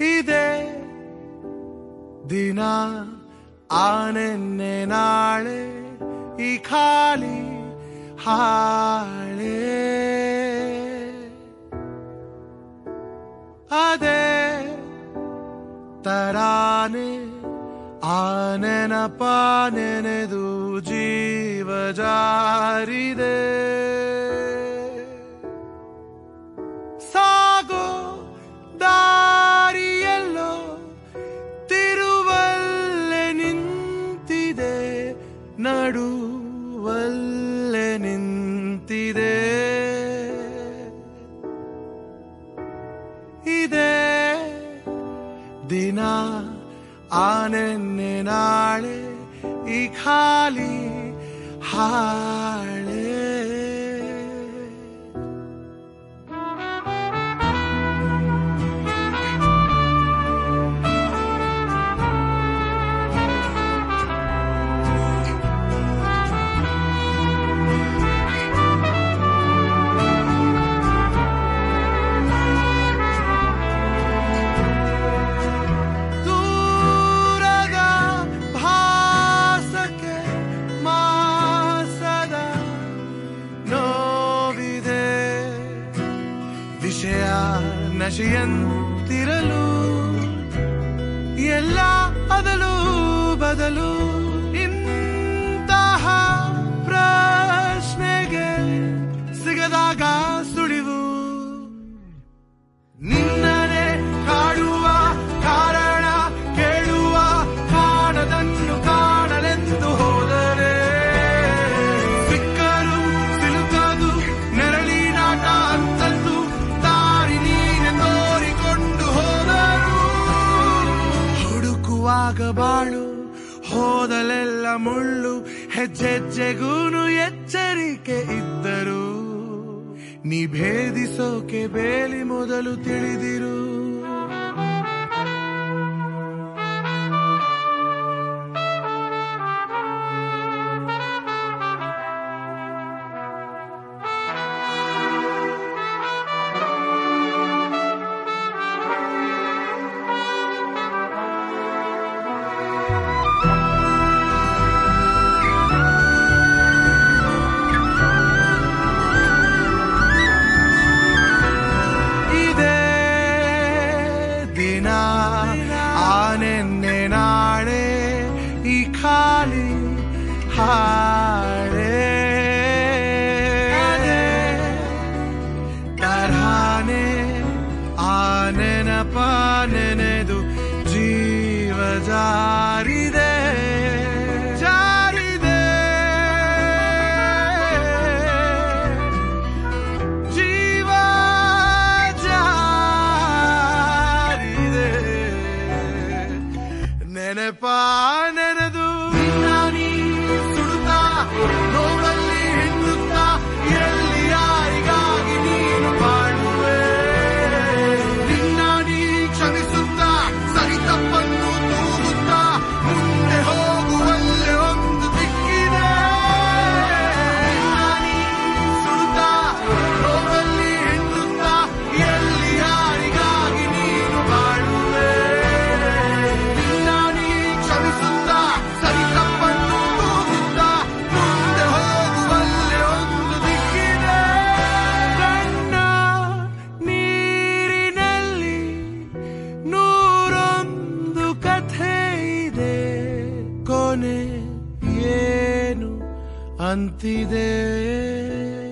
ಇದೆ ದಿನ ಆನೆನ್ನೆ ನಾಳೆ ಈ ಖಾಲಿ ಹಾಳೆ ಅದೇ ತರಾನೆ ಆ ನೆನಪ ನೆನೆದು ಜೀವ ಜಾರಿದೆ ಸಾಗೋ ದಾರಿಯಲ್ಲೋ ತಿರುವಲ್ಲೆ ನಿಂತಿದೆ ನಡುವಲ್ಲೆ ನಿಂತಿದೆ ಇದೆ ದಿನ ಆನೆನ್ನೆ ನಾಳೆ ಈ ಖಾಲಿ ಹಾಳೆ ದೂರದ ಭಾಸಕ್ಕೆ ಮಾಸದ ನೋವಿದೆ ವಿಷಯ ನಶೆಯಂತಿರಲು ಎಲ್ಲ ಅದಲು ಬದಲು ಇಂತಹ ಪ್ರಶ್ನೆಗೆ ಸಿಗದಾಗ ಸುಳಿವು ನಿನ್ನನೆ ಕಾಡುವ ಕಾರಣ ಕೇಳುವ ಕಾಣದನ್ನು ಕಾಣಲೆಂದು ಹೋದರೆ ಸಿಕ್ಕರು ಸಿಲುಕದು ನೆರಳಿನಾಟ ಅಂತದ್ದು ದಾರಿ ನೀನೆ ತೋರಿಕೊಂಡು ಹೋದರು ಹುಡುಕುವಾಗ ಬಾಳು ಹೋದಲೆಲ್ಲ ಮುಳ್ಳು ಹೆಜ್ಜೆಜ್ಜೆಗೂನು ಎಚ್ಚರಿಕೆ ಇದ್ದರು ನೀ ಭೇದಿಸೋಕೆ ಬೇಲಿ ಮೊದಲು ತಿಳಿದಿರು ಇದೆ ದಿನ ಆನೆನ್ನೆ ನಾಳೆ ಈ ಖಾಲಿ ಹಾಳೆ ತರಾನೆ ಆ ನೆನಪ ನೆನೆದು ಜೀವ ಜಾರಿದೆ ಜಾರಿದೆ ಜೀವ ಜಾರಿದೆ ನೆನಪ ನೆನೆದು ನಾನಿ ಸುಡುತ್ತಾ ನೋವಲ್ಲಿ ಹಿಂಡುತ್ತಾ ಎಲ್ಲಿ ಯಾರಿಗಾಗಿ ನೀನು ಬಾಳುವೆ ನಿನ್ನ ನೀ ಕ್ಷಮಿಸುತ್ತಾ ಸರಿ ತಪ್ಪನ್ನು ತೂಗುತ್ತಾ ಮುಂದೆ ಹೋಗುವಲ್ಲೇ ಒಂದು ದಿಕ್ಕಿದೆ ನಾನಿ ಸುಡುತ್ತಾ ನೋವಲ್ಲಿ ಹಿಂಡುತ್ತಾ ಎಲ್ಲಿ ಯಾರಿಗಾಗಿ ನೀನು ಬಾಳುವೆ ನಿನ್ನ ನೀ ಕ್ಷಮಿಸುತ್ತಾ ಸರಿ ತಪ್ಪನ್ನು ತೂಗುತ್ತಾ ಮುಂದೆ ಹೋಗುವಲ್ಲೇ ಒಂದು ದಿಕ್ಕಿದೆ ಕಣ್ಣ ನೀರಿನಲ್ಲಿ ನೂರೊಂದು ಕಥೆ ಇದೆ ಕೊನೆ ಏನು ಅಂತಿದೆ